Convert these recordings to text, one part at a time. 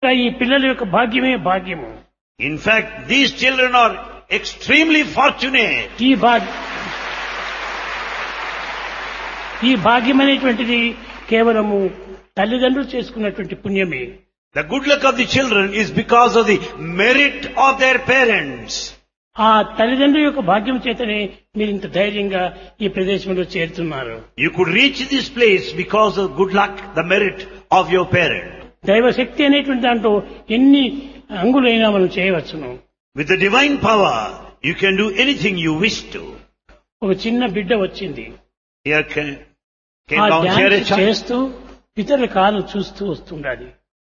ఈ పిల్లల యొక్క భాగ్యమే భాగ్యము In fact, these children are extremely fortunate. ఈ భాగ్య ఈ భాగ్యం అనేటువంటిది కేవలము తల్లిదండ్రులు చేసుకున్నటువంటి పుణ్యమే The good luck of the children is because of the merit of their parents. ఆ తల్లిదండ్రుల యొక్క భాగ్యం చేతనే మీరు ఇంత ధైర్యంగా ఈ ప్రదేశంలో చేరుతున్నారు You could reach this place because of good luck, the merit of your parent. దైవశక్తి అనేటువంటి దాంట్లో ఎన్ని అంగులైనా మనం చేయవచ్చును With the divine power, you can do anything you wish to. ఒక చిన్న బిడ్డ వచ్చింది Here came, ఆ came down here a dance child. చేస్తూ ఇతరుల కాలు చూస్తూ వస్తుండాలి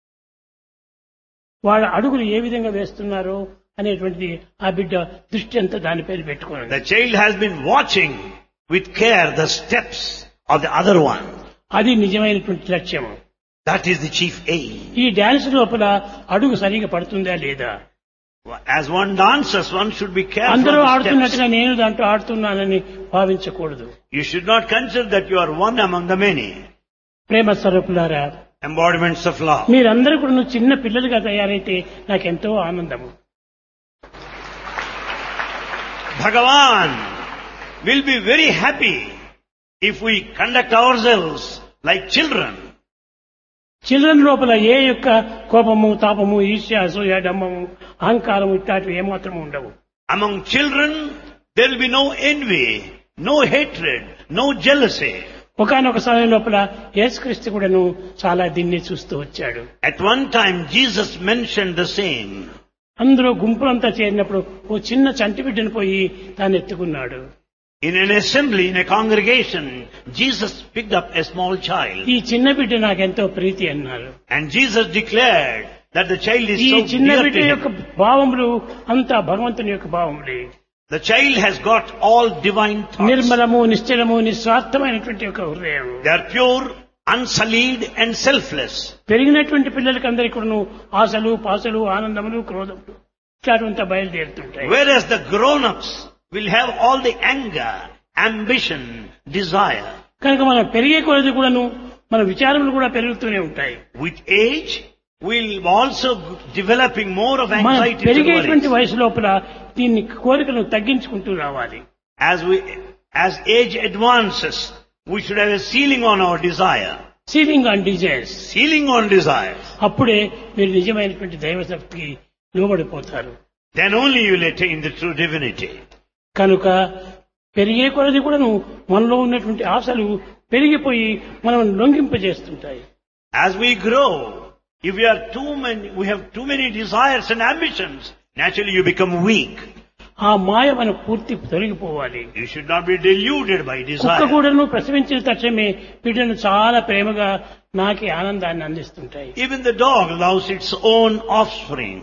వాళ్ళ అడుగులు ఏ విధంగా వేస్తున్నారో అనేటువంటిది ఆ బిడ్డ దృష్టి అంతా దానిపైన పెట్టుకున్నది The child has been watching with care the steps of the other one. అది నిజమైనటువంటి లక్ష్యం That is the chief aim. ఈ డాన్స్ లోపల అడుగు సరిగా పడుతుందా లేదా As one dances, one should be careful అందరూ of the steps. ఆడుతున్నట్టుగా నేను దాంట్లో ఆడుతున్నానని భావించకూడదు You should not consider that you are one among the many. ప్రేమ స్వరూపులారా Embodiments of love. మీరందరూ కూడా చిన్న పిల్లలుగా తయారైతే నాకెంతో ఆనందము Bhagavan will be very happy if we conduct ourselves like children. Children లోపల ఏ యొక్క కోపము తాపము ఈర్ష్య అసూయ డమ్మము అహంకారము ఇట్లాంటివి ఏమాత్రం ఉండవు Among children, there will be no envy, no hatred, no jealousy. ఒకనొక సమయం లోపల యేసుక్రీస్తు కూడాను చాలా దీన్ని చూస్తూ వచ్చాడు At one time, Jesus mentioned the same. అందరూ గుంపులంతా చేరినప్పుడు ఓ చిన్న చంటి బిడ్డను పోయి తాను ఎత్తుకున్నాడు In an assembly, in a congregation, Jesus picked up a small child. ఈ చిన్న బిడ్డ నాకెంతో ప్రీతి అన్నారు And Jesus declared that the child is ఈ so చిన్న dear బిడ్డ to యొక్క him. భావములు అంతా భగవంతుని యొక్క భావములే The child has got all divine thoughts. నిర్మలము నిశ్చలము నిస్వార్థమైనటువంటి ఒక హృదయం They are pure, unsullied and selfless. పెరిగినటువంటి పిల్లలకి అందరికీ కూడాను ఆశలు పాసలు ఆనందములు క్రోధములు ఇట్లాంటివంతా బయలుదేరుతుంటాయి Whereas the grown-ups will have all the anger, ambition, desire. కనుక మనం పెరిగే కొలది కూడాను మన విచారములు కూడా పెరుగుతూనే ఉంటాయి With age, we'll also developing more of మనం anxiety and పెరిగేటువంటి worries. వయసు లోపల దీన్ని కోరికలను తగ్గించుకుంటూ రావాలి As we, as age advances, we should have a ceiling on our desire. Ceiling on desires Ceiling on desire. అప్పుడే మీరు నిజమైనటువంటి దైవశక్తికి లోబడిపోతారు Then only you will attain the true divinity. కనుక పెరిగే కొలది కూడాను మనలో ఉన్నటువంటి ఆశలు పెరిగిపోయి మనం లొంగింపజేస్తుంటాయి As we grow, if we are too many, we have too many desires and ambitions, naturally you become weak. ఆ మాయ మనకు పూర్తి తొలగిపోవాలి You should not be deluded by కుక్క desire. కూడాను ప్రసవించిన తక్షణమే బిడ్డను చాలా ప్రేమగా నాకే ఆనందాన్ని అందిస్తుంటాయి Even the dog loves its own offspring.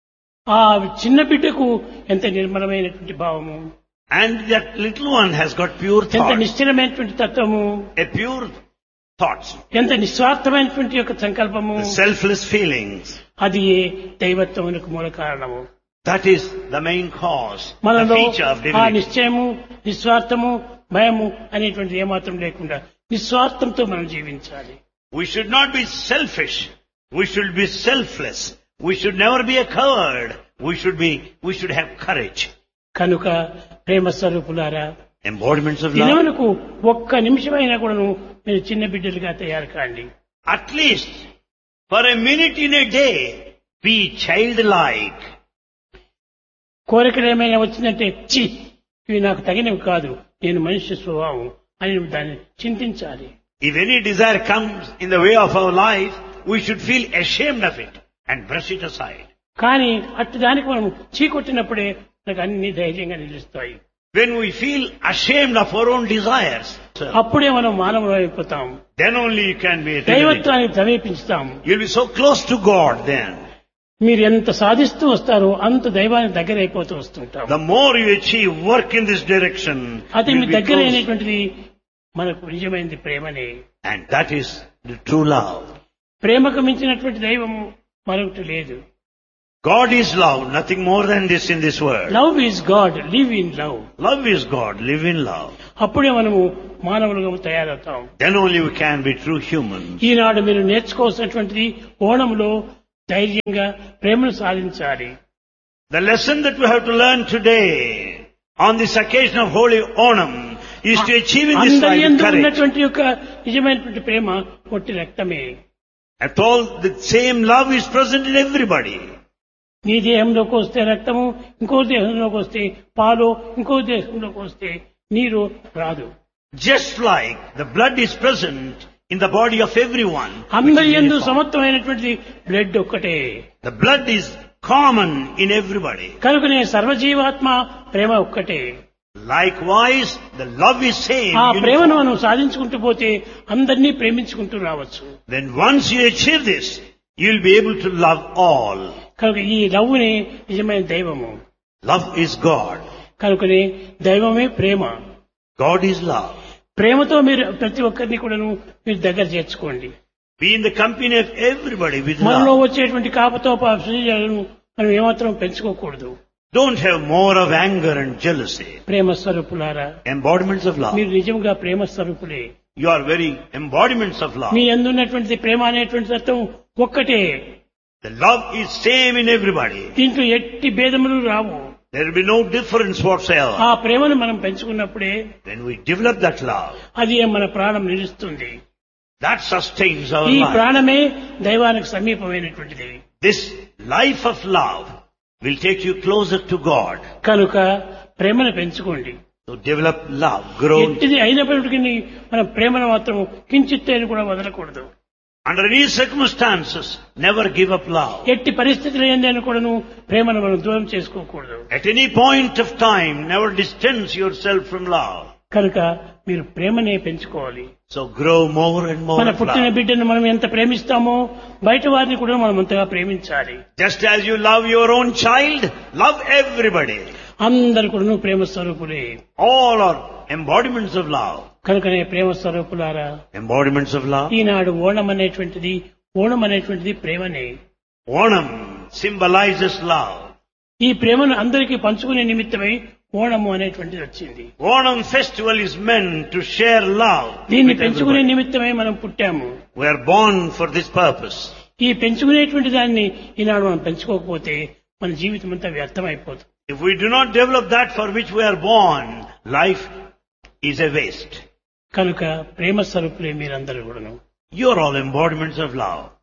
ఆ చిన్న బిడ్డకు ఎంత నిర్మలమైనటువంటి భావము And that little one has got pure ఎంత thoughts, నిశ్చలమైనటువంటి తత్వము a pure thoughts, ఎంత నిస్వార్థమైనటువంటి యొక్క సంకల్పము the selfless feelings. అది ఏ దైవత్వమునకు మూల కారణము That is the main cause, the మనలో feature of ఆ divinity. నిశ్చయము నిస్వార్థము భయము అనేటువంటిది ఏమాత్రం లేకుండా నిస్వార్థంతో మనం జీవించాలి We should not be selfish. We should be selfless. We should never be a coward. We should be, we should have courage. కనుక ప్రేమ స్వరూపులారా Embodiments of love. దినమునకు ఒక్క నిమిషమైనా కూడాను మీరు చిన్న బిడ్డలుగా తయారు కాండి At least for a minute in a day, be childlike. కోరికలు ఏమైనా వచ్చిందంటే చి ఇవి నాకు తగినవి కాదు నేను మనిషి స్వభావం అని నువ్వు దాన్ని చింతించాలి If any desire comes in the way of our life, we should feel ashamed of it and brush it aside. కానీ అట్టి దానికి మనం చీకొట్టినప్పుడే మనకు అన్ని ధైర్యంగా నిలుస్తాయి When we feel ashamed of our own desires, అప్పుడే మనం మానవులు అయిపోతాం then only you can be a divinity. దైవత్వానికి సమీపించుతాం You'll be so close to God then. మీరు ఎంత సాధిస్తూ వస్తారో అంత దైవానికి దగ్గర అయిపోతూ వస్తుంటాం The more you achieve work in this direction, అది మీ you'll be దగ్గర close. అయినటువంటిది మనకు నిజమైనది ప్రేమనే And that is the true love. ప్రేమకు మించినటువంటి దైవము మరొకటి లేదు God is love, nothing more than this in this world. Love is God live in love Love is God, live in love. అప్పుడే మనము మానవులుగా తయారవుతాం Then only we can be true humans. ఈనాడు మీరు నేర్చుకోవాల్సినటువంటిది ఓణంలో ధైర్యంగా ప్రేమను సాధించాలి The lesson that we have to learn today on this occasion of Holy Onam is to achieve in this అందరి life ఎందు courage. ఉన్నటువంటి యొక్క నిజమైనటువంటి ప్రేమ ఒట్టి రక్తమే After all, the same love is present in everybody. నీ దేహంలోకి వస్తే రక్తము ఇంకో దేహంలోకి వస్తే పాలు ఇంకో దేహంలోకి వస్తే నీరు రాదు Just like the blood is present in the body of everyone. which అందరి is ఎందు uniform. సమత్వమైనటువంటి బ్లడ్ ఒక్కటే The blood is common in everybody. కనుకనే సర్వజీవాత్మ ప్రేమ ఒక్కటే Likewise, the love is same. ఆ ప్రేమను uniform. మనం సాధించుకుంటూ పోతే అందరినీ ప్రేమించుకుంటూ రావచ్చు Then once you achieve this, you'll be able to love all. కనుక ఈ లవ్వునే నిజమైన దైవము Love is God. కనుకనే దైవమే ప్రేమ God is love. ప్రేమతో మీరు ప్రతి ఒక్కరిని కూడాను మీరు దగ్గర చేర్చుకోండి Be in the company of everybody with మనలో love. వచ్చేటువంటి కాపతో సుజలను మనం ఏమాత్రం పెంచుకోకూడదు Don't have more of anger and jealousy. ప్రేమ స్వరూపులారా Embodiments of love. మీరు నిజంగా ప్రేమ స్వరూపులే You are very embodiments of love. మీ అందున్నటువంటి ప్రేమ అనేటువంటి తత్వం ఒక్కటే The love is same in everybody. దీంట్లో ఎట్టి భేదములు రావు There will be no difference whatsoever. ఆ ప్రేమను మనం పెంచుకున్నప్పుడే When we develop that love, అది మన ప్రాణం నిలుస్తుంది that sustains our ఈ life. ప్రాణమే దైవానికి సమీపమైనటువంటిది This life of love will take you closer to God. కనుక ప్రేమను పెంచుకోండి So develop love, grow. ఎట్టిది అయినప్పటికీ మన ప్రేమను మాత్రం కించిత్తేని కూడా వదలకూడదు Under any circumstances, never give up love. ఎట్టి పరిస్థితులు ఏందని కూడాను ప్రేమను మనం దూరం చేసుకోకూడదు At any point of time, never distance yourself from love. కనుక మీరు ప్రేమనే పెంచుకోవాలి So grow more and more మన of పుట్టిన love. బిడ్డను మనం ఎంత ప్రేమిస్తామో బయట వారిని కూడా మనం అంతగా ప్రేమించాలి Just as you love your own child, love everybody. అందరు కూడా ప్రేమ స్వరూపులే All are embodiments of love. కనుకనే ప్రేమ స్వరూపులారా Embodiments of love. ఈనాడు ఓణం అనేటువంటిది ఓణం అనేటువంటిది ప్రేమనే Onam symbolizes love. ఈ ప్రేమను అందరికీ పంచుకునే నిమిత్తమై ఓణము అనేటువంటిది వచ్చింది Onam festival is meant to share love. దీన్ని with పెంచుకునే everybody. నిమిత్తమై మనం పుట్టాము We are born for this purpose. ఈ పెంచుకునేటువంటి దాన్ని ఈనాడు మనం పెంచుకోకపోతే మన జీవితం అంతా వ్యర్థమైపోతుంది If we do not develop that for which we are born, life is a waste. కనుక ప్రేమ స్వరూపులే మీరందరూ కూడాను You are all embodiments of love.